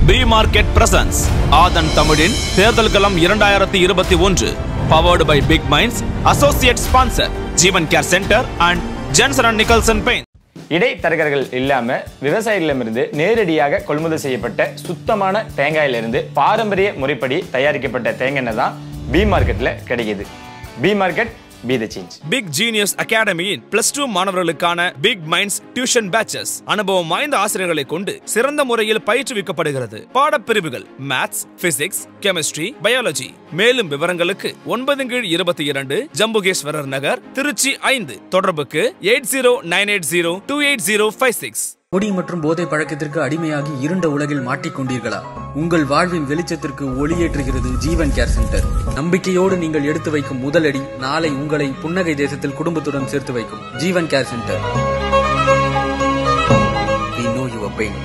B market presence ஆதன் தமிழின் தேர்தல் களம் இரண்டாயிரத்தி இருபத்தி ஒன்று powered by big minds associate sponsor Jeevan care centre and Jenson and Nicholson paint இடைத்தரகர்கள் இல்லாம விவசாயிகளிடமிருந்து நேரடியாக கொள்முதல் செய்யப்பட்ட சுத்தமான தேங்காயிலிருந்து பாரம்பரிய முறைப்படி தயாரிக்கப்பட்ட தேங்காய் எண்ணெய் தான் பி மார்க்கெட்ல கிடைக்குது B market B the change big genius அகாடமியின் பிளஸ் டூ மாணவர்களுக்கான பிக் மைண்ட்ஸ் டியூஷன் பேச்சஸ் அனுபவம் வாய்ந்த ஆசிரியர்களை கொண்டு சிறந்த முறையில் பயிற்றுவிக்கப்படுகிறது பாடப்பிரிவுகள் மேத்ஸ் பிசிக்ஸ் கெமிஸ்ட்ரி பயாலஜி மேலும் விவரங்களுக்கு ஒன்பது கீழ் இருபத்தி இரண்டு ஜம்புகேஸ்வரர் நகர் திருச்சி ஐந்து தொடர்புக்கு eight zero nine eight zero two eight zero five six குடி மற்றும் போதை பழக்கத்திற்கு அடிமையாகி இருண்ட உலகில் மாட்டிக்கொண்டீர்களா உங்கள் வாழ்வின் வெளிச்சத்திற்கு ஒளியேற்றுகிறது ஜீவன் கேர் சென்டர் நம்பிக்கையோடு நீங்கள் எடுத்து வைக்கும் முதலடி நாளை உங்களை புன்னகை தேசத்தில் குடும்பத்துடன் சேர்த்து வைக்கும் Jeevan care centre We know your pain.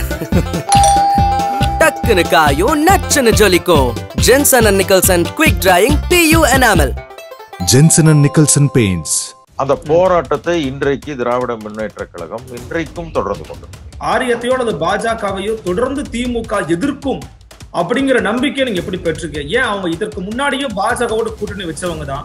டக்குனு காயும் நச்சுன்னு ஜொலிக்கும் Jenson and Nicholson quick drying PU enamel Jenson and Nicholson paints அந்த போராட்டத்தை இன்றைக்கு திராவிட முன்னேற்ற கழகம் இன்றைக்கும் தொடர்ந்து கொண்டு ஆரியத்தையோ அல்லது பாஜகவையோ தொடர்ந்து திமுக எதிர்க்கும் அப்படிங்கிற நம்பிக்கை நீங்க எப்படி பெற்றிருக்கீங்க ஏன் அவங்க இதற்கு முன்னாடியும் பாஜகவோட கூட்டணி வச்சவங்க தான்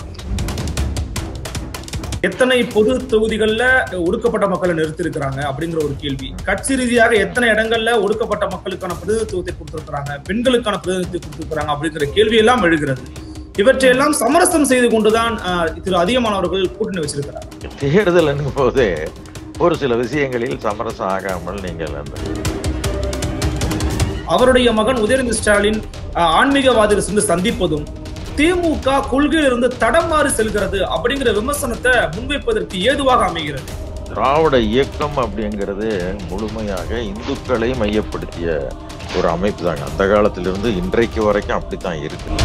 எத்தனை பொது தொகுதிகள்ல ஒடுக்கப்பட்ட மக்களை நிறுத்தி இருக்கிறாங்க அப்படிங்கிற ஒரு கேள்வி கட்சி ரீதியாக எத்தனை இடங்கள்ல ஒடுக்கப்பட்ட மக்களுக்கான பிரதிநிதித்துவத்தை கொடுத்திருக்கிறாங்க பெண்களுக்கான பிரதிநிதித்துவம் கொடுத்திருக்கிறாங்க அப்படிங்கிற கேள்வி எல்லாம் எழுகிறது இவற்றையெல்லாம் சமரசம் செய்து கொண்டுதான் அஹ், திரு அதிகமானவர்கள் கூட்டணி வச்சிருக்கிறார் தேர்தல் போதே ஒரு சில விஷயங்களில் சமரசம் ஆகாமல் நீங்கள் அந்த அவருடைய மகன் உதயநிதி ஸ்டாலின் அஹ், ஆன்மீகவாதிகள் சென்று சந்திப்பதும் திமுக கொள்கையிலிருந்து தடம் மாறி செல்கிறது அப்படிங்கிற விமர்சனத்தை முன்வைப்பதற்கு ஏதுவாக அமைகிறது திராவிட இயக்கம் அப்படிங்கிறது முழுமையாக இந்துக்களை மையப்படுத்திய ஒரு அமைப்பு தாங்க அந்த காலத்திலிருந்து இன்றைக்கு வரைக்கும் அப்படித்தான் இருக்கு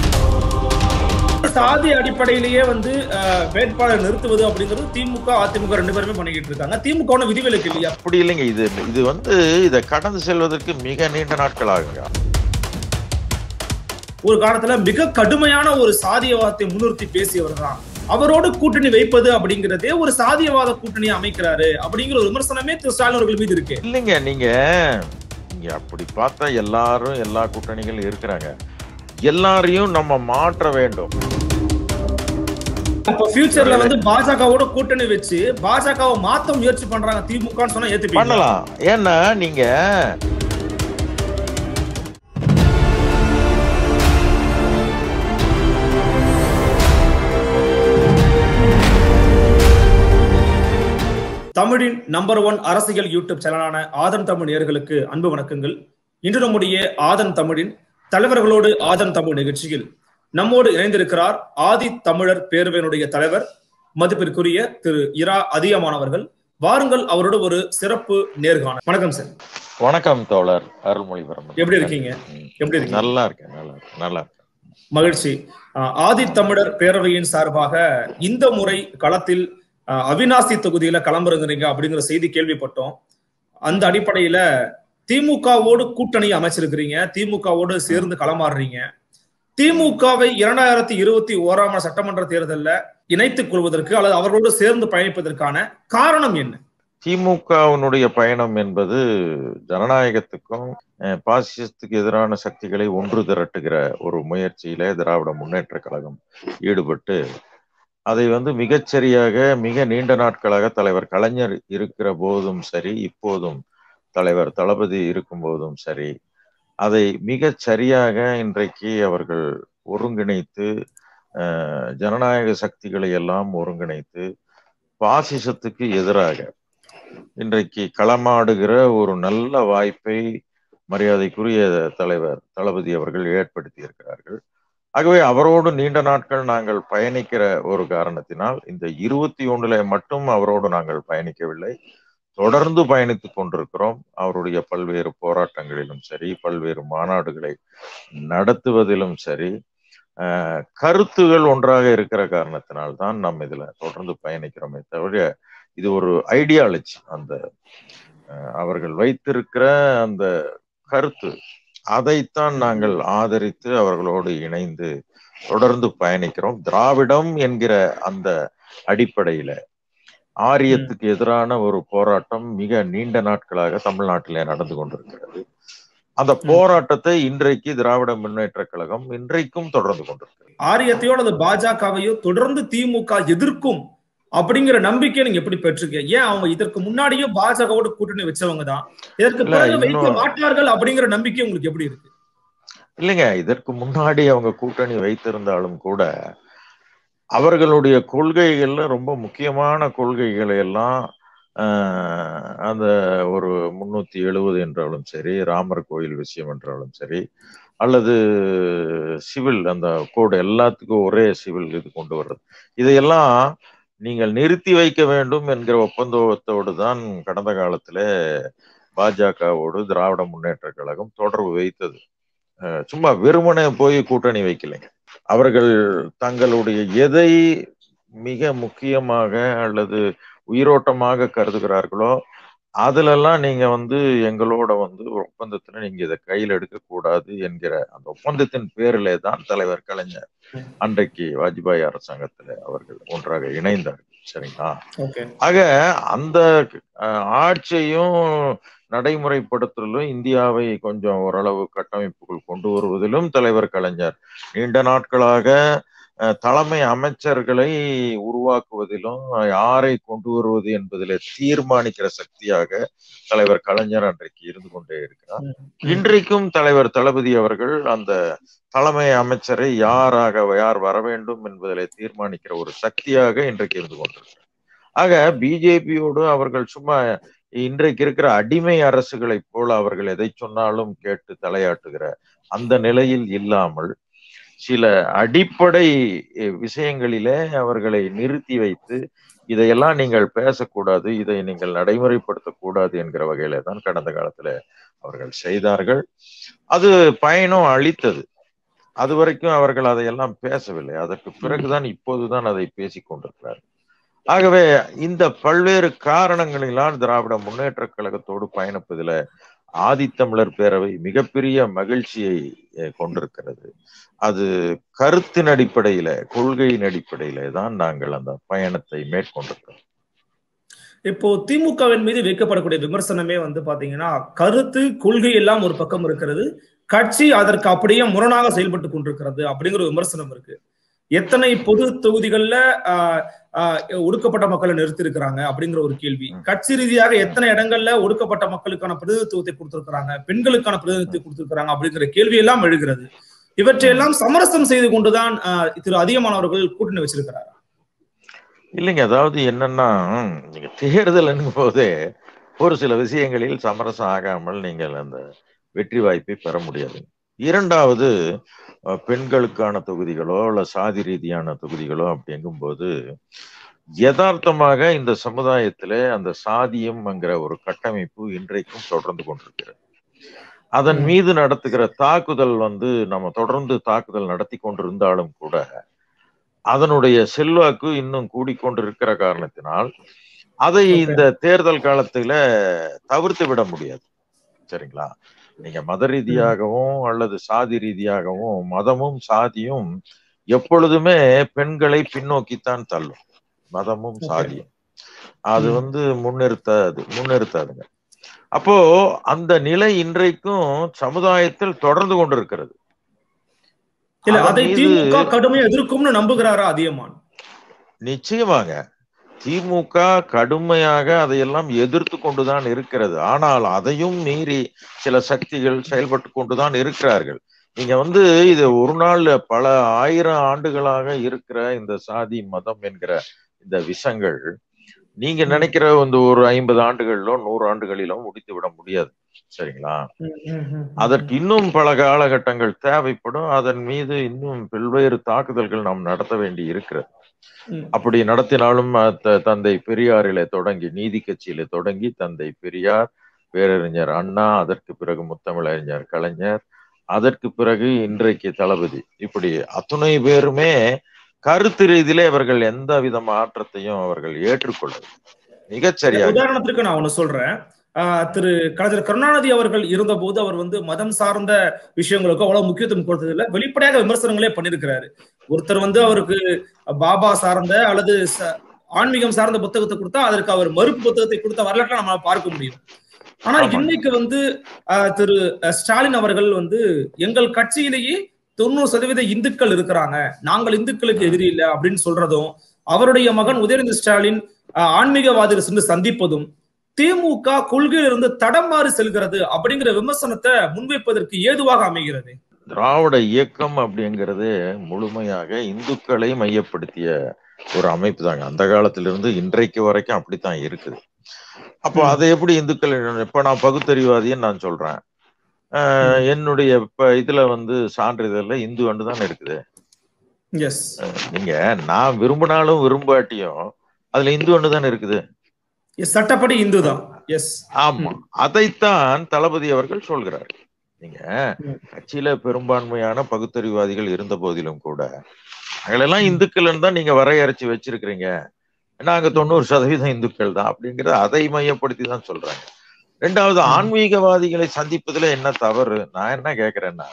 சாதி அடிப்படையிலேயே வந்து அஹ், வேட்பாளர் நிறுத்துவது அப்படிங்கிறது திமுக அதிமுக ரெண்டு பேருமே பண்ணிக்கிட்டு இருக்காங்க திமுக ஒன்றும் விதிவிலக்கு இல்லையா அப்படி இல்லைங்க இது இது வந்து இதை கடந்து செல்வதற்கு மிக நீண்ட நாட்கள் ஆகுங்க ஒரு காலத்துல மிக கடுமையான ஒரு சாதியவாதத்தை முன்னிறுத்தி பேசியவர் தான் அவரோடு கூட்டணி வைப்பது அப்படிங்கிறதே ஒரு சாதியவாத கூட்டணியை அமைக்கிறாரு அப்படிங்கிற ஒரு விமர்சனமே திரு ஸ்டாலின் அவர்கள் மீது இருக்கு இல்லைங்க நீங்க நீங்க அப்படி பார்த்தா எல்லாரும் எல்லா கூட்டணிகளும் இருக்கிறாங்க எல்லாரையும் நம்ம மாற்ற வேண்டும் இப்ப ஃபியூச்சர்ல வந்து பாஜகவோட கூட்டணி வச்சு பாஜகவை மாத்த முயற்சி பண்றாங்க திமுகன்னு சொன்னா ஏத்துப்பீங்க பண்ணலாம் ஏன்னா நீங்க தமிழின் நம்பர் ஒன் அரசியல் யூடியூப் சேனலான ஆதன் தமிழ் நேயர்களுக்கு அன்பு வணக்கங்கள் இன்று நம்முடைய ஆதன் தமிழின் தலைவர்களோடு ஆதன் தமிழ் நிகழ்ச்சியில் நம்மோடு இணைந்திருக்கிறார் ஆதி தமிழர் பேரவையினுடைய தலைவர் மதிப்பிற்குரிய திரு இரா அதிகமானவர்கள் வாருங்கள் அவரோட ஒரு சிறப்பு நேர்காணல் வணக்கம் சார் வணக்கம் தோழர் அருள்மொழிவரம் எப்படி இருக்கீங்க? எப்படி இருக்கீங்க? நல்லா இருக்கேன் நல்லா இருக்கேன் நல்லா இருக்கேன் மகிழ்ச்சி அஹ், ஆதி தமிழர் பேரவையின் சார்பாக இந்த முறை களத்தில் அஹ், அவினாசி தொகுதியில களமிறங்குறீங்க அப்படிங்கிற செய்தி கேள்விப்பட்டோம் அந்த அடிப்படையில திமுகவோடு கூட்டணி அமைச்சிருக்கிறீங்க திமுகவோடு சேர்ந்து களமாடுறீங்க திமுகவை இரண்டாயிரத்தி இருபத்தி ஓராம் ஆண்டு சட்டமன்ற தேர்தலில் இணைத்துக் கொள்வதற்கு அல்லது அவர்களோடு சேர்ந்து பயணிப்பதற்கான காரணம் என்ன திமுகவினுடைய பயணம் என்பது ஜனநாயகத்துக்கும் அஹ், பாசிசத்துக்கு எதிரான சக்திகளை ஒன்று திரட்டுகிற ஒரு முயற்சியில திராவிட முன்னேற்ற கழகம் ஈடுபட்டு அதை வந்து மிகச்சரியாக மிக நீண்ட நாட்களாக தலைவர் கலைஞர் இருக்கிற போதும் சரி இப்போதும் தலைவர் தளபதி இருக்கும் போதும் சரி அதை மிகச் சரியாக இன்றைக்கு அவர்கள் ஒருங்கிணைத்து அஹ், ஜனநாயக சக்திகளை எல்லாம் ஒருங்கிணைத்து பாசிசத்துக்கு எதிராக இன்றைக்கு களமாடுகிற ஒரு நல்ல வாய்ப்பை மரியாதைக்குரிய தலைவர் தளபதி அவர்கள் ஏற்படுத்தி இருக்கிறார்கள் ஆகவே அவரோடு நீண்ட நாட்கள் நாங்கள் பயணிக்கிற ஒரு காரணத்தினால் இந்த இருபத்தி ஒண்ணுல மட்டும் அவரோடு நாங்கள் பயணிக்கவில்லை தொடர்ந்து பயணித்துக் கொண்டிருக்கிறோம் அவருடைய பல்வேறு போராட்டங்களிலும் சரி பல்வேறு மாநாடுகளை நடத்துவதிலும் சரி அஹ், கருத்துகள் ஒன்றாக இருக்கிற காரணத்தினால் தான் நம்ம இதுல தொடர்ந்து பயணிக்கிறோமே தவிர இது ஒரு ஐடியாலஜி அந்த அஹ், அவர்கள் வைத்திருக்கிற அந்த கருத்து அதைத்தான் நாங்கள் ஆதரித்து அவர்களோடு இணைந்து தொடர்ந்து பயணிக்கிறோம் திராவிடம் என்கிற அந்த அடிப்படையில ஆரியத்துக்கு எதிரான ஒரு போராட்டம் மிக நீண்ட நாட்களாக தமிழ்நாட்டிலே நடந்து கொண்டிருக்கிறது அந்த போராட்டத்தை இன்றைக்கு திராவிட முன்னேற்ற கழகம் இன்றைக்கும் தொடர்ந்து கொண்டிருக்கிறது ஆரியத்தையோ அல்லது பாஜகவையோ தொடர்ந்து திமுக எதிர்க்கும் அப்படிங்கிற நம்பிக்கையை நீங்க எப்படி பெற்றிருக்கீங்க ஏன் அவங்க இதற்கு முன்னாடியும் பாஜகவோட கூட்டணி வச்சவங்க தான் இதற்கு இல்ல, பிறகு வைக்க இன்னும் மாட்டார்கள் அப்படிங்கிற நம்பிக்கை உங்களுக்கு எப்படி இருக்கு இல்லைங்க இதற்கு முன்னாடி அவங்க கூட்டணி வைத்திருந்தாலும் கூட அவர்களுடைய கொள்கைகள்ல ரொம்ப முக்கியமான கொள்கைகளை எல்லாம் ஆஹ், அந்த ஒரு முன்னூத்தி எழுபது என்றாலும் சரி ராமர் கோயில் விஷயம் என்றாலும் சரி அல்லது சிவில் அந்த கோடு எல்லாத்துக்கும் ஒரே சிவில் இது கொண்டு வர்றது இதையெல்லாம் நீங்கள் நிறுத்தி வைக்க வேண்டும் என்கிற ஒப்பந்தத்தோடு தான் கடந்த காலத்துல பாஜகவோடு திராவிட முன்னேற்ற கழகம் தொடர்பு வைத்தது அஹ் சும்மா வெறுமனே போய் கூட்டணி வைக்கலைங்க அவர்கள் தங்களுடைய எதை மிக முக்கியமாக அல்லது உயிரோட்டமாக கருதுகிறார்களோ அதுலெல்லாம் நீங்க வந்து எங்களோட வந்து ஒரு ஒப்பந்தத்துல நீங்க இதை கையில் எடுக்க கூடாது என்கிற அந்த ஒப்பந்தத்தின் பேரிலே தான் தலைவர் கலைஞர் அன்றைக்கு வாஜ்பாய் அரசாங்கத்துல அவர்கள் ஒன்றாக இணைந்தார்கள் சரிங்களா ஓகே ஆக அந்த அஹ், ஆட்சியையும் நடைமுறைப்படுத்துவதிலும் இந்தியாவை கொஞ்சம் ஓரளவு கட்டமைப்புக்குள் கொண்டு வருவதிலும் தலைவர் கலைஞர் நீண்ட நாட்களாக அஹ், தலைமை அமைச்சர்களை உருவாக்குவதிலும் யாரை கொண்டு வருவது என்பதிலே தீர்மானிக்கிற சக்தியாக தலைவர் கலைஞர் அன்றைக்கு இருந்து கொண்டே இருக்கிறார் இன்றைக்கும் தலைவர் தளபதி அவர்கள் அந்த தலைமை அமைச்சரை யாராக யார் வர வேண்டும் என்பதிலே தீர்மானிக்கிற ஒரு சக்தியாக இன்றைக்கு இருந்து கொண்டிருக்கிறார் ஆக பிஜேபியோடு அவர்கள் சும்மா இன்றைக்கு இருக்கிற அடிமை அரசுகளைப் போல அவர்கள் எதை சொன்னாலும் கேட்டு தலையாட்டுகிற அந்த நிலையில் இல்லாமல் சில அடிப்படை அஹ், விஷயங்களிலே அவர்களை நிறுத்தி வைத்து இதையெல்லாம் நீங்கள் பேசக்கூடாது இதை நீங்கள் நடைமுறைப்படுத்தக்கூடாது என்கிற வகையில தான் கடந்த காலத்துல அவர்கள் செய்தார்கள் அது பயனும் அளித்தது அது வரைக்கும் அவர்கள் அதையெல்லாம் பேசவில்லை அதற்கு பிறகுதான் இப்போதுதான் அதை பேசிக் கொண்டிருக்கிறார் ஆகவே இந்த பல்வேறு காரணங்களினால் திராவிட முன்னேற்ற கழகத்தோடு பயணிப்பதில் ஆதித்தமிழர் பேரவை மிகப்பெரிய மகிழ்ச்சியை அஹ், கொண்டிருக்கிறது அது கருத்தின் அடிப்படையில கொள்கையின் அடிப்படையில தான் நாங்கள் அந்த பயணத்தை மேற்கொண்டிருக்கிறோம் இப்போ திமுகவின் மீது வைக்கப்படக்கூடிய விமர்சனமே வந்து பாத்தீங்கன்னா கருத்து கொள்கை எல்லாம் ஒரு பக்கம் இருக்கிறது கட்சி அதற்கு அப்படியே முரணாக செயல்பட்டு கொண்டிருக்கிறது அப்படிங்கிற ஒரு விமர்சனம் இருக்கு எத்தனை பொது தொகுதிகள்ல ஆஹ், ஆஹ், ஒடுக்கப்பட்ட மக்களை நிறுத்தி இருக்கிறாங்க அப்படிங்கிற ஒரு கேள்வி கட்சி ரீதியாக எத்தனை இடங்கள்ல ஒடுக்கப்பட்ட மக்களுக்கான பிரதிநிதித்துவத்தை கொடுத்திருக்கிறாங்க பெண்களுக்கான பிரதிநிதித்துவத்தை கொடுத்திருக்கிறாங்க அப்படிங்கிற கேள்வி எல்லாம் எழுகிறது இவற்றையெல்லாம் சமரசம் செய்து கொண்டுதான் ஆஹ், திரு அதிகமானவர்கள் கூட்டணி வச்சிருக்கிறார் இல்லைங்க அதாவது என்னன்னா நீங்க தேர்தல் போதே ஒரு சில விஷயங்களில் சமரசம் ஆகாமல் நீங்கள் அந்த வெற்றி வாய்ப்பை பெற முடியாது இரண்டாவது அஹ், பெண்களுக்கான தொகுதிகளோ இல்ல சாதி ரீதியான தொகுதிகளோ அப்படிங்கும்போது யதார்த்தமாக இந்த சமுதாயத்திலே அந்த சாதியம்ங்கிற ஒரு கட்டமைப்பு இன்றைக்கும் தொடர்ந்து கொண்டிருக்கிறது அதன் மீது நடத்துகிற தாக்குதல் வந்து நம்ம தொடர்ந்து தாக்குதல் நடத்தி கொண்டிருந்தாலும் கூட அதனுடைய செல்வாக்கு இன்னும் கூடிக்கொண்டிருக்கிற காரணத்தினால் அதை இந்த தேர்தல் காலத்துல தவிர்த்து விட முடியாது சரிங்களா நீங்க மத ரீதியாகவும் அல்லது சாதி ரீதியாகவும் மதமும் சாதியும் எப்பொழுதுமே பெண்களை பின்னோக்கித்தான் தள்ளும் மதமும் சாதியும் அது வந்து முன்னிறுத்தாது முன்னிறுத்தாதுங்க அப்போ அந்த நிலை இன்றைக்கும் சமுதாயத்தில் தொடர்ந்து கொண்டிருக்கிறது இல்ல அதன் அதை மீது- திமுக கடுமையா எதிர்க்கும்னு நம்புகிறாரா அதிகமான் நிச்சயமாக திமுக கடுமையாக அதையெல்லாம் எதிர்த்து கொண்டுதான் இருக்கிறது ஆனால் அதையும் மீறி சில சக்திகள் செயல்பட்டு கொண்டுதான் இருக்கிறார்கள் நீங்க வந்து இது ஒரு நாள் பல ஆயிரம் ஆண்டுகளாக இருக்கிற இந்த சாதி மதம் என்கிற இந்த விஷங்கள் நீங்க நினைக்கிற இந்த ஒரு ஐம்பது ஆண்டுகளிலோ நூறு ஆண்டுகளிலோ முடித்து விட முடியாது சரிங்களா அதற்கு இன்னும் பல காலகட்டங்கள் தேவைப்படும் அதன் மீது இன்னும் பல்வேறு தாக்குதல்கள் நாம் நடத்த வேண்டி இருக்கிறது ம். அப்படி நடத்தினாலும் அஹ், த- தந்தை பெரியாரிலே தொடங்கி நீதி கட்சியிலே தொடங்கி தந்தை பெரியார் பேரறிஞர் அண்ணா அதற்கு பிறகு முத்தமிழறிஞர் கலைஞர் அதற்கு பிறகு இன்றைக்கு தளபதி இப்படி அத்துணை பேருமே கருத்து ரீதியிலே அவர்கள் எந்த வித மாற்றத்தையும் அவர்கள் ஏற்றுக்கொள்ளவில்லை மிகச் சரியாக உதாரணத்துக்கு நான் ஒண்ணு சொல்றேன் ஆஹ் திரு கலைஞர் கருணாநிதி அவர்கள் இருந்தபோது அவர் வந்து மதம் சார்ந்த விஷயங்களுக்கு அவ்வளவு முக்கியத்துவம் கொடுத்ததில்ல வெளிப்படையாக விமர்சனங்களே பண்ணிருக்கிறாரு ஒருத்தர் வந்து அவருக்கு பாபா சார்ந்த அல்லது ச- ஆன்மீகம் சார்ந்த புத்தகத்தை கொடுத்தா அதற்கு அவர் மறுப்பு புத்தகத்தை கொடுத்த வரலாற்றை நம்ம பார்க்க முடியும் ஆனா ஆமாங்க. இன்னைக்கு வந்து அஹ், திரு அஹ், ஸ்டாலின் அவர்கள் வந்து எங்கள் கட்சியிலேயே தொண்ணூறு சதவீத இந்துக்கள் இருக்கிறாங்க நாங்கள் இந்துக்களுக்கு எதிரி இல்லை அப்படின்னு சொல்றதும் அவருடைய மகன் உதயநிதி ஸ்டாலின் அஹ், ஆன்மீகவாதிகள் சென்று சந்திப்பதும் திமுக கொள்கையிலிருந்து தடம் மாறி செல்கிறது அப்படிங்கிற விமர்சனத்தை முன்வைப்பதற்கு ஏதுவாக அமைகிறது திராவிட இயக்கம் அப்படிங்கிறது முழுமையாக இந்துக்களை மையப்படுத்திய ஒரு அமைப்பு தாங்க அந்த காலத்திலிருந்து இன்றைக்கு வரைக்கும் அப்படித்தான் இருக்குது அப்போ அதை எப்படி இந்துக்கள் இப்ப நான் பகுத்தறிவாதின்னு நான் சொல்றேன் ஆஹ் என்னுடைய இப்ப இதுல வந்து சான்றிதழ்ல இந்து அண்டு தான் இருக்குது எஸ் நீங்க நான் விரும்பினாலும் விரும்பாட்டியும் அதுல இந்து அண்டு தான் இருக்குது சட்டப்படி இந்து தான் எஸ் ஆமா அதைத்தான் தளபதி அவர்கள் சொல்கிறார் நீங்க ம். கட்சியில பெரும்பான்மையான பகுத்தறிவாதிகள் இருந்த போதிலும் கூட நாங்களெல்லாம் இந்துக்கள் தான் நீங்க வரையறைச்சு வச்சிருக்கிறீங்க நாங்க தொண்ணூறு சதவீதம் இந்துக்கள் தான் அப்படிங்கறத அதை மையப்படுத்தி தான் சொல்றாங்க ரெண்டாவது ஆன்மீகவாதிகளை சந்திப்பதுல என்ன தவறு நான் என்ன கேக்குறேன்னா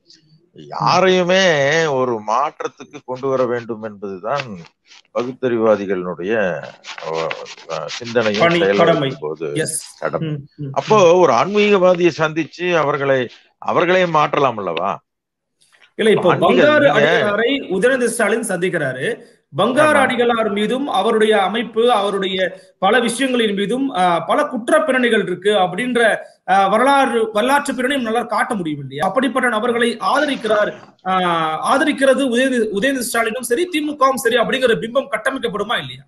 யாரையுமே ஒரு மாற்றத்துக்கு கொண்டு வர வேண்டும் என்பதுதான் பகுத்தறிவாதிகளுடைய அஹ், அஹ், சிந்தனையும் பணி, கடமை. செயல்படும் போது எஸ் கடமை அப்போ ஒரு ஆன்மீகவாதியை சந்திச்சு அவர்களை அவர்களே மாற்றலாம் அல்லவா இல்ல இப்போ ஆன்மீக- பங்காரு நீங்க- அடிகளாரை உதயநிதி ஸ்டாலின் சந்திக்கிறாரு பங்காரு ஆமா. அடிகளார் மீதும் அவருடைய அமைப்பு அவருடைய பல விஷயங்களின் மீதும் ஆஹ், பல குற்ற பின்னணிகள் இருக்கு அப்படின்ற ஆஹ், வரலாறு வரலாற்று பின்னணியும் நல்லா காட்ட முடியும் இல்லையா அப்படிப்பட்ட நபர்களை ஆதரிக்கிறார் ஆஹ், ஆதரிக்கிறது உதயநிதி உதயநிதி ஸ்டாலினும் சரி திமுகவும் சரி அப்படிங்கிற பிம்பம் கட்டமைக்கப்படுமா இல்லையா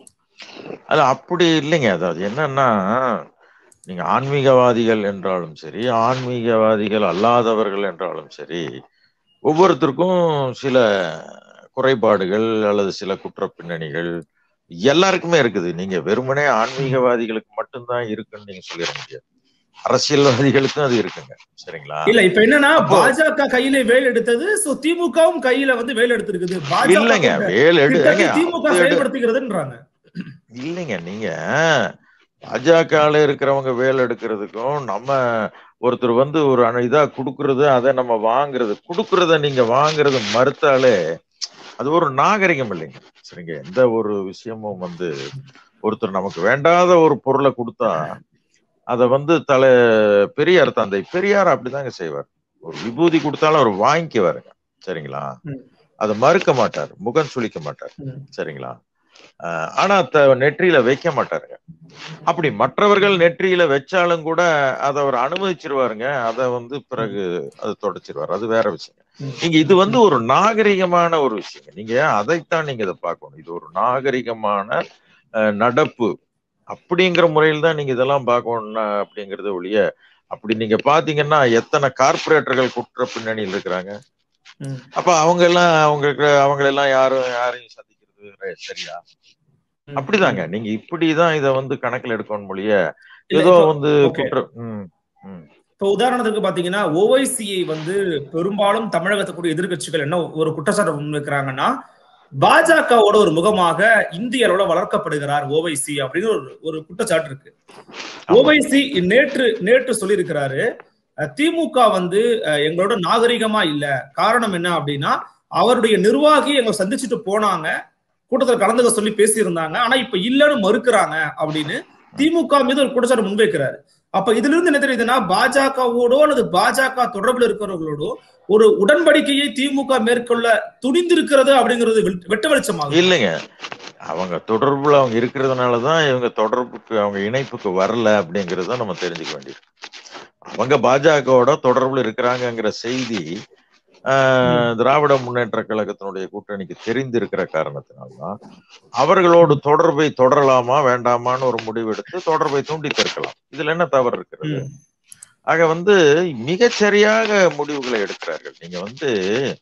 அது அப்படி இல்லைங்க அதாவது என்னன்னா நீங்க ஆன்மீகவாதிகள் என்றாலும் சரி ஆன்மீகவாதிகள் அல்லாதவர்கள் என்றாலும் சரி ஒவ்வொருத்தருக்கும் சில குறைபாடுகள் அல்லது சில குற்ற பின்னணிகள் எல்லாருக்குமே இருக்குது நீங்க வெறுமனே ஆன்மீகவாதிகளுக்கு மட்டும்தான் இருக்குன்னு நீங்க சொல்லிட முடியாது அரசியல்வாதிகளுக்கும் அது இருக்குங்க சரிங்களா இல்ல இப்ப என்னன்னா அப்போ- பாஜக கையில வேல் எடுத்தது சோ திமுகவும் கையில வந்து வேல் எடுத்திருக்குது இல்லைங்க பாஜக வேல் எடு திட்டத்தை ஏங்க, திமுக அது எடு- செயல்படுத்துகிறதுன்றாங்க இல்லைங்க நீங்க பாஜகல இருக்கிறவங்க வேலை எடுக்கிறதுக்கும் நம்ம ஒருத்தர் வந்து ஒரு அணு- இதா குடுக்கறது அதை நம்ம வாங்குறது குடுக்கறத நீங்க வாங்குறது மறுத்தாலே அது ஒரு நாகரிகம் இல்லைங்க சரிங்க எந்த ஒரு விஷயமும் வந்து ஒருத்தர் நமக்கு வேண்டாத ஒரு பொருளை கொடுத்தா அதை வந்து தலை பெரியார் தந்தை பெரியார் அப்படிதாங்க செய்வார் ஒரு விபூதி கொடுத்தாலும் அவர் வாங்கிக்குவாருங்க சரிங்களா ம். அதை மறுக்க மாட்டார் முகம் சுளிக்க மாட்டார் ம். சரிங்களா ஆஹ் ஆனா த- நெற்றியில வைக்க மாட்டாருங்க அப்படி மற்றவர்கள் நெற்றியில வச்சாலும் கூட அதை அவர் அனுமதிச்சிருவாருங்க அதை வந்து பிறகு அது தொடச்சிருவாரு அது வேற விஷயம் ம். நீங்க இது வந்து ஒரு நாகரிகமான ஒரு விஷயம் நீங்க அதைத்தான் நீங்க இதை பார்க்கணும் இது ஒரு நாகரிகமான அஹ், நடப்பு அப்படிங்கிற முறையில் தான் நீங்க இதெல்லாம் பார்க்கணும் அப்படிங்கறது ஒழிய அப்படி நீங்க பாத்தீங்கன்னா எத்தனை கார்பரேட்டர்கள் குற்ற பின்னணியில் இருக்கிறாங்க ம். அப்ப அவங்க எல்லாம் அவங்களுக்கு அவங்க எல்லாம் யாரும் யாரையும் சந்திக்கிறது ரை- சரியா அப்படிதாங்க நீங்க இப்படிதான் இத வந்து கணக்குல எடுக்கணும் மொழிய இல்ல, ஏதோ இப்போ- வந்து okay. குற்றம் ம், ம். இப்போ உதாரணத்துக்கு பாத்தீங்கன்னா ஓவைசியை வந்து பெரும்பாலும் தமிழகத்துக்குரிய எதிர்க்கட்சிகள் என்ன ஒரு குற்றச்சாட்டு முன்வைக்கிறாங்கன்னா பாஜகவோட ஒரு முகமாக இந்திய அளவுல வளர்க்கப்படுகிறார் ஓவைசி அப்படின்னு ஒரு ஒரு குற்றச்சாட்டு இருக்கு ஓவைசி நேற்று நேற்று சொல்லியிருக்கிறாரு அஹ், திமுக வந்து அஹ், எங்களோட நாகரிகமா இல்ல காரணம் என்ன அப்படின்னா அவருடைய நிர்வாகி எங்களை சந்திச்சுட்டு போனாங்க கூட்டத்தில் கலந்துக்க சொல்லி பேசியிருந்தாங்க ஆனா இப்ப இல்லைன்னு மறுக்கிறாங்க அப்படின்னு திமுக மீது ஒரு குற்றச்சாட்டு முன்வைக்கிறாரு அப்ப இதுல இருந்து என்ன தெரியுதுன்னா பாஜகவோடோ அல்லது பாஜக தொடர்பில் இருக்கிறவர்களோடோ ஒரு உடன்படிக்கையை திமுக மேற்கொள்ள துணிந்திருக்கிறது அப்படிங்கிறது வெட்- வெட்ட வெளிச்சமாகும் இல்லைங்க அவங்க தொடர்புல அவங்க இருக்கிறதுனாலதான் இவங்க தொடர்புக்கு அவங்க இணைப்புக்கு வரல அப்படிங்கறத நம்ம தெரிஞ்சுக்க வேண்டியது அவங்க பாஜகவோட தொடர்புல இருக்கிறாங்கங்கிற செய்தி ஆஹ், திராவிட முன்னேற்ற கழகத்தினுடைய கூட்டணிக்கு தெரிந்திருக்கிற காரணத்தினால்தான் அவர்களோடு தொடர்பை தொடரலாமா வேண்டாமான்னு ஒரு முடிவெடுத்து தொடர்பை தூண்டி தடுக்கலாம் இதுல என்ன தவறு இருக்கிறது ம். ஆக வந்து மிகச்சரியாக முடிவுகளை எடுக்கிறார்கள் நீங்க வந்து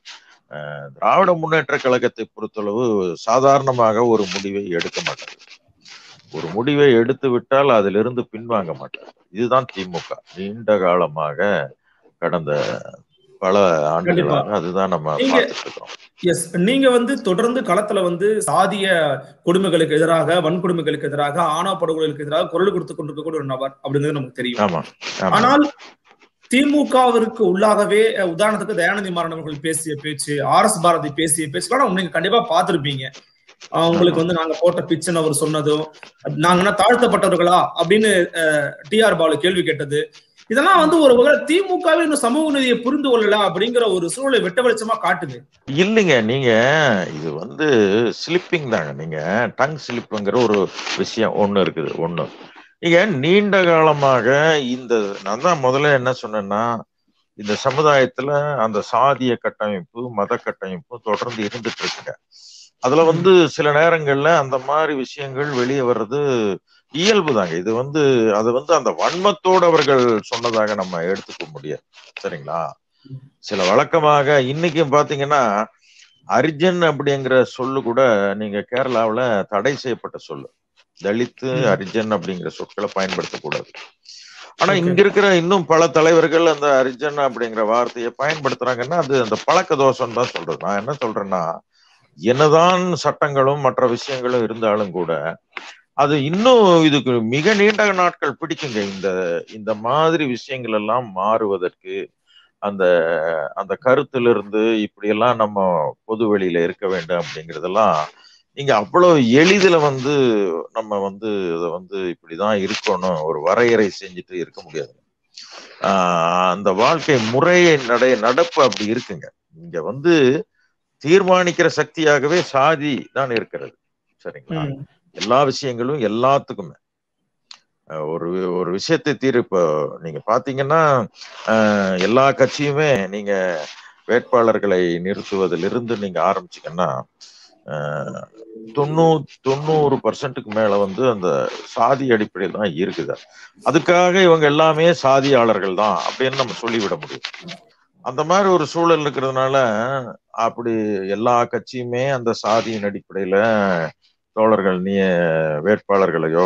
அஹ், திராவிட முன்னேற்ற கழகத்தை பொறுத்தளவு சாதாரணமாக ஒரு முடிவை எடுக்க மாட்டார்கள் ஒரு முடிவை எடுத்து விட்டால் அதிலிருந்து பின்வாங்க மாட்டார் இதுதான் திமுக நீண்ட காலமாக கடந்த பல ஆண்டுகளாக அதுதான் நம்ம நீங்க- பார்த்துட்டு இருக்கிறோம் எஸ் நீங்க வந்து தொடர்ந்து களத்துல வந்து சாதிய கொடுமைகளுக்கு எதிராக வன்கொடுமைகளுக்கு எதிராக ஆணவ படுகொலைகளுக்கு எதிராக குரல் கொடுத்து கொண்டிருக்கக்கூடிய ஒரு நபர் அப்படிங்கிறது நமக்கு தெரியும் ஆமா ஆமா ஆனால் திமுகவிற்கு உள்ளாகவே அஹ், உதாரணத்துக்கு தயானந்தி மாறன் அவர்கள் பேசிய பேச்சு ஆர் எஸ் பாரதி பேசிய பேச்சுலாம் நீங்க கண்டிப்பா பார்த்திருப்பீங்க அவங்களுக்கு வந்து நாங்க போட்ட பிச்சுன்னு அவர் சொன்னதும் நாங்க என்ன தாழ்த்தப்பட்டவர்களா அப்படின்னு டிஆர் பாலு கேள்வி கேட்டது இதெல்லாம் வந்து ஒரு வகை திமுகவே இன்னும் சமூக நீதியை புரிந்து கொள்ளல அப்படிங்கிற ஒரு சூழலை வெட்ட வெளிச்சமா காட்டுது இல்லைங்க நீங்க இது வந்து ஸ்லிப்பிங் தாங்க நீங்க டங் ஸ்லிப்புங்கிற ஒரு விஷயம் ஒண்ணு இருக்குது ஒண்ணு நீங்க நீண்ட காலமாக இந்த நான் தான் முதல்ல என்ன சொன்னேன்னா இந்த சமுதாயத்துல அந்த சாதிய கட்டமைப்பு மத கட்டமைப்பு தொடர்ந்து இருந்துட்டு இருக்குங்க அதுல வந்து சில நேரங்கள்ல அந்த மாதிரி விஷயங்கள் வெளியே வர்றது இயல்பு தாங்க இது வந்து அது வந்து அந்த வன்மத்தோடு அவர்கள் சொன்னதாக நம்ம எடுத்துக்க முடியாது சரிங்களா சில வழக்கமாக இன்னைக்கும் பாத்தீங்கன்னா அரிஜன் அப்படிங்கிற சொல்லு கூட நீங்க கேரளாவுல தடை செய்யப்பட்ட சொல்லு தலித்து ம். அரிஜன் அப்படிங்கிற சொற்களை பயன்படுத்தக்கூடாது ஆனா Okay. இங்க இருக்கிற இன்னும் பல தலைவர்கள் அந்த அரிஜன் அப்படிங்கிற வார்த்தையை பயன்படுத்துறாங்கன்னா அது அந்த பழக்க தோஷம் தான் சொல்றது நான் என்ன சொல்றேன்னா என்னதான் சட்டங்களும் மற்ற விஷயங்களும் இருந்தாலும் கூட அது இன்னும் இதுக்கு மிக நீண்ட நாட்கள் பிடிக்குங்க இந்த இந்த மாதிரி விஷயங்கள் எல்லாம் மாறுவதற்கு அந்த அந்த கருத்திலிருந்து இப்படியெல்லாம் நம்ம பொது வெளியில இருக்க வேண்டும் அப்படிங்கிறதெல்லாம் நீங்க அவ்வளவு எளிதில் வந்து நம்ம வந்து அதை வந்து இப்படிதான் இருக்கணும் ஒரு வரையறை செஞ்சுட்டு இருக்க முடியாது ஆஹ் அந்த வாழ்க்கை முறையை நடை நடப்பு அப்படி இருக்குங்க இங்க வந்து தீர்மானிக்கிற சக்தியாகவே சாதி தான் இருக்கிறது சரிங்களா ம். எல்லா விஷயங்களும் எல்லாத்துக்குமே அஹ் ஒரு ஒரு விஷயத்தை தீர் இப்போ நீங்க பாத்தீங்கன்னா அஹ் எல்லா கட்சியுமே நீங்க வேட்பாளர்களை நிறுத்துவதிலிருந்து நீங்க ஆரம்பிச்சீங்கன்னா அஹ் தொண்ணூறு தொண்ணூறு பர்சன்ட்டுக்கு மேல வந்து அந்த சாதி அடிப்படையில் தான் இருக்குது அதுக்காக இவங்க எல்லாமே சாதியாளர்கள் தான் அப்படின்னு நம்ம சொல்லிவிட முடியும் அந்த மாதிரி ஒரு சூழல் இருக்கிறதுனால அப்படி எல்லா கட்சியுமே அந்த சாதியின் அடிப்படையில தோழர்கள் நிய வேட்பாளர்களையோ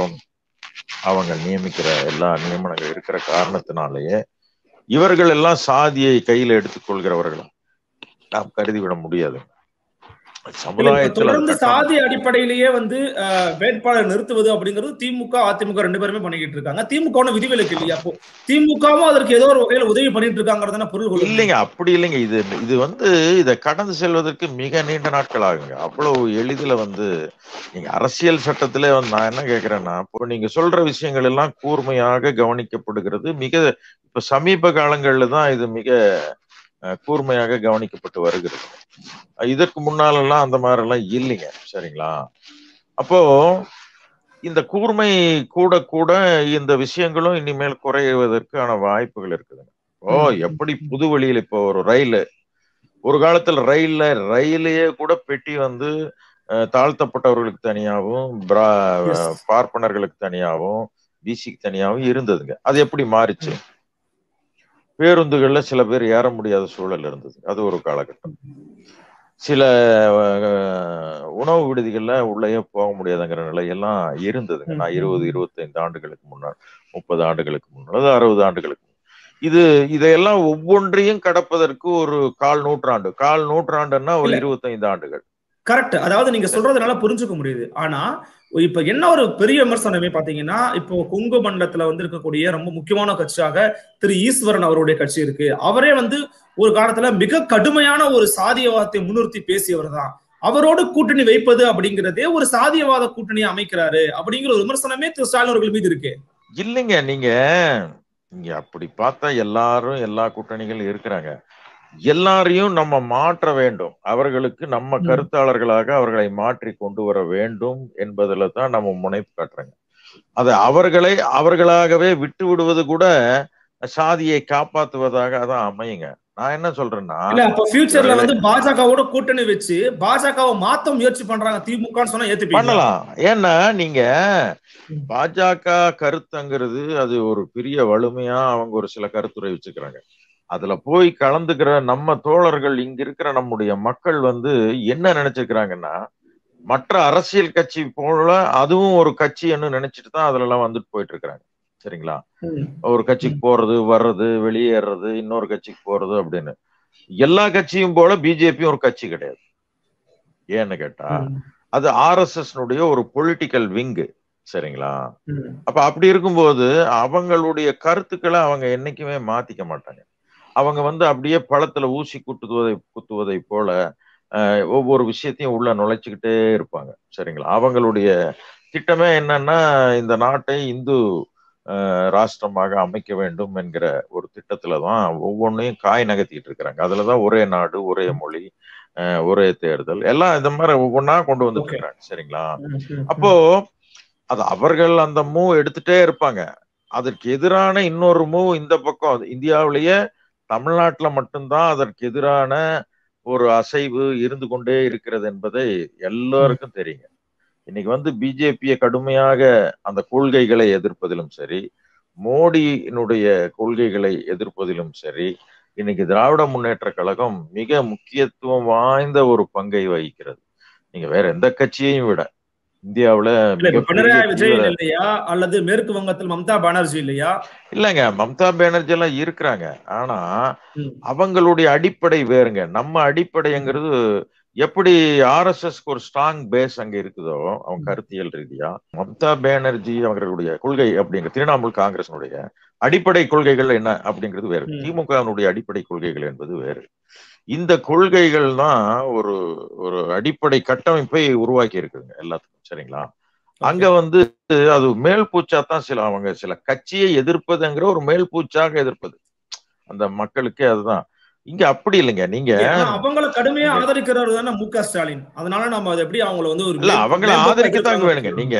அவங்க நியமிக்கிற எல்லா நியமனங்கள் இருக்கிற காரணத்தினாலேயே இவர்கள் எல்லாம் சாதியை கையில எடுத்துக்கொள்கிறவர்கள் நாம் கருதிவிட முடியாது இல்ல, இப்ப சமுதாயத்தில் அது தொடர்ந்து கட்டாயம். சாதி அடிப்படையிலேயே வந்து அஹ், வேட்பாளர் நிறுத்துவது அப்படிங்கிறது திமுக அதிமுக ரெண்டு பேருமே பண்ணிக்கிட்டு இருக்காங்க திமுக ஒன்றும் விதிவிலக்கு இல்லையா அப்போ திமுகவும் அதற்கு ஏதோ ஒரு வகையில உதவி பண்ணிட்டு இருக்காங்கிறதான பொருள் கொள்ளும். இல்லைங்க அப்படி இல்லைங்க இது இது வந்து இதை கடந்து செல்வதற்கு மிக நீண்ட நாட்கள் ஆகுங்க அவ்வளவு எளிதில் வந்து நீங்க அரசியல் சட்டத்திலே வந்து நான் என்ன கேட்கிறேன்னா இப்போ நீங்க சொல்ற விஷயங்கள் எல்லாம் கூர்மையாக கவனிக்கப்படுகிறது மிக இப்ப சமீப காலங்கள்ல தான் இது மிக அஹ், கூர்மையாக கவனிக்கப்பட்டு வருகிறது அஹ், இதற்கு முன்னாலெல்லாம் அந்த மாதிரி எல்லாம் இல்லைங்க சரிங்களா அப்போ இந்த கூர்மை கூட கூட இந்த விஷயங்களும் இனிமேல் குறைவதற்கான வாய்ப்புகள் இருக்குதுங்க ஓ ம். எப்படி புது வழியில் இப்போ ஒரு ரயில் ஒரு காலத்துல ரயில்ல ரயிலையே கூட பெட்டி வந்து அஹ், தாழ்த்தப்பட்டவர்களுக்கு தனியாகவும் பிரா- Yes. பார்ப்பனர்களுக்கு தனியாகவும் பிசிக்கு தனியாகவும் இருந்ததுங்க அது எப்படி மாறிச்சு பேருந்துகள்ல சில பேர் ஏற முடியாத சூழல் இருந்தது அது ஒரு காலகட்டம் சில அஹ், உணவு விடுதிகள்ல உள்ளேயே போக முடியாதுங்கிற நிலையெல்லாம் இருந்ததுங்க நான் ம். இருபது இருபத்தைந்து ஆண்டுகளுக்கு முன்னாடி முப்பது ஆண்டுகளுக்கு முன்னாடி அறுபது ஆண்டுகளுக்கு முன்னாடி. இது இதையெல்லாம் ஒவ்வொன்றையும் கடப்பதற்கு ஒரு கால் நூற்றாண்டு கால் நூற்றாண்டுன்னா ஒரு இல்ல. இருபத்தைந்து ஆண்டுகள் கரெக்ட் அதாவது நீங்க சொல்றதுனால புரிஞ்சுக்க முடியுது ஆனா இப்ப என்ன ஒரு பெரிய விமர்சனமே பாத்தீங்கன்னா இப்போ கொங்கு மண்டலத்துல வந்து இருக்கக்கூடிய ரொம்ப முக்கியமான கட்சியாக திரு ஈஸ்வரன் அவருடைய கட்சி இருக்கு அவரே வந்து ஒரு காலத்துல மிக கடுமையான ஒரு சாதியவாதத்தை முன்னிறுத்தி பேசியவர் தான் அவரோடு கூட்டணி வைப்பது அப்படிங்கிறதே ஒரு சாதியவாத கூட்டணியை அமைக்கிறாரு அப்படிங்கிற ஒரு விமர்சனமே திரு ஸ்டாலின் அவர்கள் மீது இருக்கு இல்லைங்க நீங்க இங்க அப்படி பார்த்தா எல்லாரும் எல்லா கூட்டணிகளும் இருக்கிறாங்க எல்லாரையும் நம்ம மாற்ற வேண்டும் அவர்களுக்கு நம்ம ம். கருத்தாளர்களாக அவர்களை மாற்றி கொண்டு வர வேண்டும் என்பதுல தான் நம்ம முனைப்பு காட்டுறோங்க அது அவர்களை அவர்களாகவே விட்டு விடுவது கூட சாதியை காப்பாத்துவதாக அதான் அமையுங்க நான் என்ன சொல்றேன்னா இல்ல அப்ப ஃபியூச்சர்ல வந்து பாஜகவோட கூட்டணி வச்சு பாஜகவை மாத்த முயற்சி பண்றாங்க திமுகன்னு சொன்னா ஏத்துப்பீங்க பண்ணலாம் ஏன்னா நீங்க ம். பாஜக கருத்துங்கிறது அது ஒரு பெரிய வலிமையா அவங்க ஒரு சில கருத்துரை வச்சுக்கிறாங்க அதுல போய் கலந்துக்கிற நம்ம தோழர்கள் இங்க இருக்கிற நம்முடைய மக்கள் வந்து என்ன நினைச்சுக்கிறாங்கன்னா மற்ற அரசியல் கட்சி போல அதுவும் ஒரு கட்சின்னு நினைச்சிட்டு தான் அதுல எல்லாம் வந்துட்டு போயிட்டு இருக்கிறாங்க சரிங்களா ம். ஒரு கட்சிக்கு போறது வர்றது வெளியேறது இன்னொரு கட்சிக்கு போறது அப்படின்னு எல்லா கட்சியும் போல பிஜேபி ஒரு கட்சி கிடையாது ஏன்னு கேட்டா ம். அது ஆர்எஸ்எஸ் ஒரு பொலிட்டிக்கல் விங்கு சரிங்களா ம். அப்ப அப்படி இருக்கும்போது அவங்களுடைய கருத்துக்களை அவங்க என்னைக்குமே மாத்திக்க மாட்டாங்க அவங்க வந்து அப்படியே பழத்துல ஊசி குத்துவதை குத்துவதை போல அஹ், ஒவ்வொரு விஷயத்தையும் உள்ள நுழைச்சுக்கிட்டே இருப்பாங்க சரிங்களா அவங்களுடைய திட்டமே என்னன்னா இந்த நாட்டை இந்து அஹ், ராஷ்டிரமாக அமைக்க வேண்டும் என்கிற ஒரு திட்டத்துல தான் ஒவ்வொன்றையும் காய் நகர்த்திட்டு இருக்கிறாங்க அதுலதான் ஒரே நாடு ஒரே மொழி அஹ், ஒரே தேர்தல் எல்லாம் இந்த மாதிரி ஒவ்வொன்றா கொண்டு வந்துட்டு Okay. இருக்கிறாங்க சரிங்களா ம், ம், அப்போ அது அவர்கள் அந்த மூவ் எடுத்துட்டே இருப்பாங்க அதற்கு எதிரான இன்னொரு மூவ் இந்த பக்கம் இந்தியாவிலேயே தமிழ்நாட்டுல மட்டும்தான் அதற்கு எதிரான ஒரு அசைவு இருந்து கொண்டே இருக்கிறது என்பதை எல்லாருக்கும் தெரியுங்க இன்னைக்கு வந்து பிஜேபியை கடுமையாக அந்த கொள்கைகளை எதிர்ப்பதிலும் சரி மோடியினுடைய கொள்கைகளை எதிர்ப்பதிலும் சரி இன்னைக்கு திராவிட முன்னேற்ற கழகம் மிக முக்கியத்துவம் வாய்ந்த ஒரு பங்கை வகிக்கிறது நீங்க வேற எந்த கட்சியையும் விட இந்தியாவுல இல்ல இப்ப மிகப்பெரிய பினராயி விஜயன் தீவிர- இல்லையா அல்லது மேற்கு வங்கத்தில் மம்தா பானர்ஜி இல்லையா இல்லைங்க மம்தா பானர்ஜி எல்லாம் இருக்கிறாங்க ஆனா ம். அவங்களுடைய அடிப்படை வேறுங்க நம்ம அடிப்படைங்கிறது எப்படி ஆர்எஸ்எஸ்க்கு ஒரு ஸ்ட்ராங் பேஸ் அங்க இருக்குதோ அவங்க கருத்தியல் ரீதியா மம்தா பானர்ஜி அவர்களுடைய கொள்கை அப்படிங்கிற திரிணாமுல் காங்கிரஸினுடைய அடிப்படை கொள்கைகள் என்ன அப்படிங்கிறது வேறு ம். திமுகவினுடைய அடிப்படை கொள்கைகள் என்பது வேறு இந்த கொள்கைகள் தான் ஒரு ஒரு அடிப்படை கட்டமைப்பை உருவாக்கி இருக்குங்க எல்லாத்துக்கும் சரிங்களா அங்க வந்து அது மேல் பூச்சா தான் சில அவங்க சில கட்சியை எதிர்ப்பதுங்கிற ஒரு மேல் பூச்சாக எதிர்ப்பது அந்த மக்களுக்கே அதுதான் இங்க அப்படி இல்லைங்க நீங்க ஏன்னா அவங்கள கடுமையா ஆதரிக்கிறவர் தானே மு க ஸ்டாலின் அதனால நம்ம அதை எப்படி அவங்கள வந்து ஒரு இல்ல மேல்- அவங்கள மேம்போக்கா ஆதரிக்கத்தாங்க எதிர்க்காம வேணுங்க நீங்க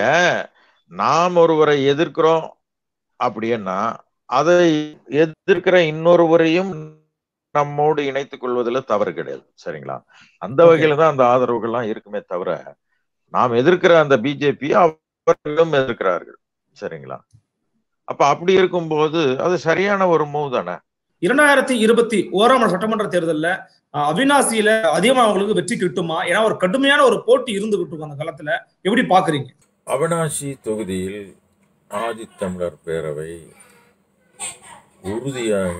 நாம் ஒருவரை எதிர்க்கிறோம் அப்படின்னா அதை எதிர்க்கிற இன்னொருவரையும் நம்மோடு இணைத்துக் கொள்வதில் தவறு கிடையாது சரிங்களா அந்த வகையில தான் அந்த ஆதரவுகள்லாம் இருக்குமே தவிர நாம் எதிர்க்கிற அந்த பிஜேபி அவர்களும் எதிர்க்கிறார்கள் சரிங்களா அப்ப அப்படி இருக்கும்போது அது சரியான ஒரு மூவ் தானே இரண்டாயிரத்தி இருபத்தி ஓராம் ஆண்டு சட்டமன்ற தேர்தல்ல அஹ், அவினாசியில அதிகமா அவங்களுக்கு வெற்றி கிட்டுமா ஏன்னா ஒரு கடுமையான ஒரு போட்டி இருந்துகிட்டு இருக்கும் அந்த காலத்துல எப்படி பாக்குறீங்க அவினாசி தொகுதியில் ஆதித்தமிழர் பேரவை உறுதியாக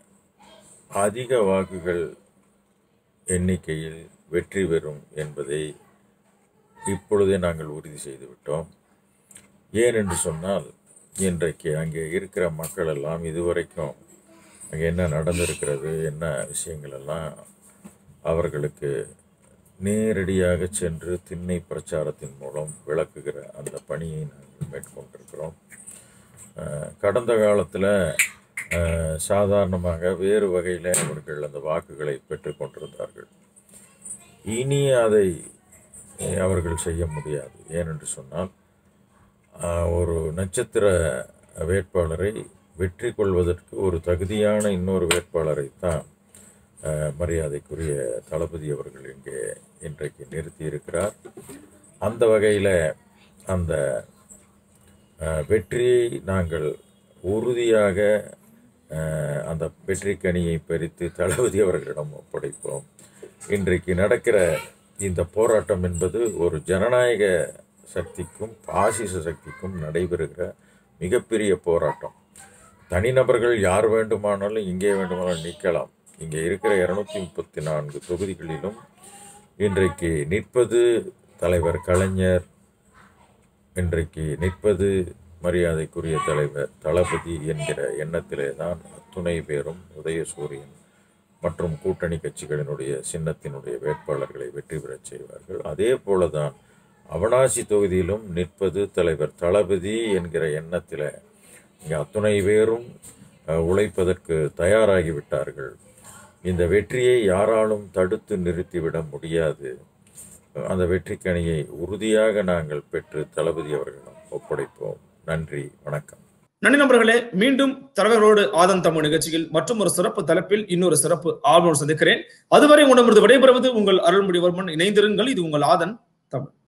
அதிக வாக்குகள் எண்ணிக்கையில் வெற்றி பெறும் என்பதை இப்பொழுதே நாங்கள் உறுதி செய்துவிட்டோம் ஏன் என்று சொன்னால் இன்றைக்கு அங்கே இருக்கிற மக்கள் எல்லாம் இதுவரைக்கும் அங்கே என்ன நடந்திருக்கிறது என்ன விஷயங்கள் எல்லாம் அவர்களுக்கு நேரடியாக சென்று திண்ணை பிரச்சாரத்தின் மூலம் விளக்குகிற அந்த பணியை நாங்கள் மேற்கொண்டிருக்கிறோம் அஹ், கடந்த காலத்தில் சாதாரணமாக வேறு வகையில் அவர்கள் அந்த வாக்குகளை பெற்றுக்கொண்டிருந்தார்கள் இனி அதை அஹ், அவர்கள் செய்ய முடியாது ஏனென்று சொன்னால் அஹ், ஒரு நட்சத்திர வேட்பாளரை வெற்றி கொள்வதற்கு ஒரு தகுதியான இன்னொரு வேட்பாளரை தான் அஹ், மரியாதைக்குரிய தளபதி அவர்கள் இங்கே இன்றைக்கு நிறுத்தி இருக்கிறார் அந்த வகையில் அந்த அஹ், வெற்றியை நாங்கள் உறுதியாக அஹ், அந்த வெற்றிக்கனியை பறித்து தளபதி அவர்களிடம் ஒப்படைப்போம் இன்றைக்கு நடக்கிற இந்த போராட்டம் என்பது ஒரு ஜனநாயக சக்திக்கும் பாசிச சக்திக்கும் நடைபெறுகிற மிகப்பெரிய போராட்டம் தனிநபர்கள் யார் வேண்டுமானாலும் இங்கே வேண்டுமானாலும் நிற்கலாம் இங்கே இருக்கிற இருநூத்தி முப்பத்தி நான்கு தொகுதிகளிலும் இன்றைக்கு நிற்பது தலைவர் கலைஞர் இன்றைக்கு நிற்பது மரியாதைக்குரிய தலைவர் தளபதி என்கிற எண்ணத்திலே தான் அத்துணை பேரும் உதயசூரியன் மற்றும் கூட்டணி கட்சிகளினுடைய சின்னத்தினுடைய வேட்பாளர்களை வெற்றி பெறச் செய்வார்கள் அதே போலதான் அவனாசி தொகுதியிலும் நிற்பது தலைவர் தளபதி என்கிற எண்ணத்தில் இங்கே அத்துணை பேரும் அஹ், உழைப்பதற்கு தயாராகிவிட்டார்கள் இந்த வெற்றியை யாராலும் தடுத்து நிறுத்திவிட முடியாது அந்த வெற்றிக்கனியை உறுதியாக நாங்கள் பெற்று தளபதி அவர்களிடம் ஒப்படைப்போம் நன்றி வணக்கம் நன்றி நண்பர்களே மீண்டும் தலைவர்களோடு ஆதன் தமிழ் நிகழ்ச்சியில் மற்றும் ஒரு சிறப்பு தலைப்பில் இன்னொரு சிறப்பு ஆர்வலோடு சந்திக்கிறேன் அதுவரை உங்களிடமிருந்து விடைபெறுவது உங்கள் அருள்மொழிவர்மன் இணைந்திருங்கள் இது உங்கள் ஆதன் தமிழ்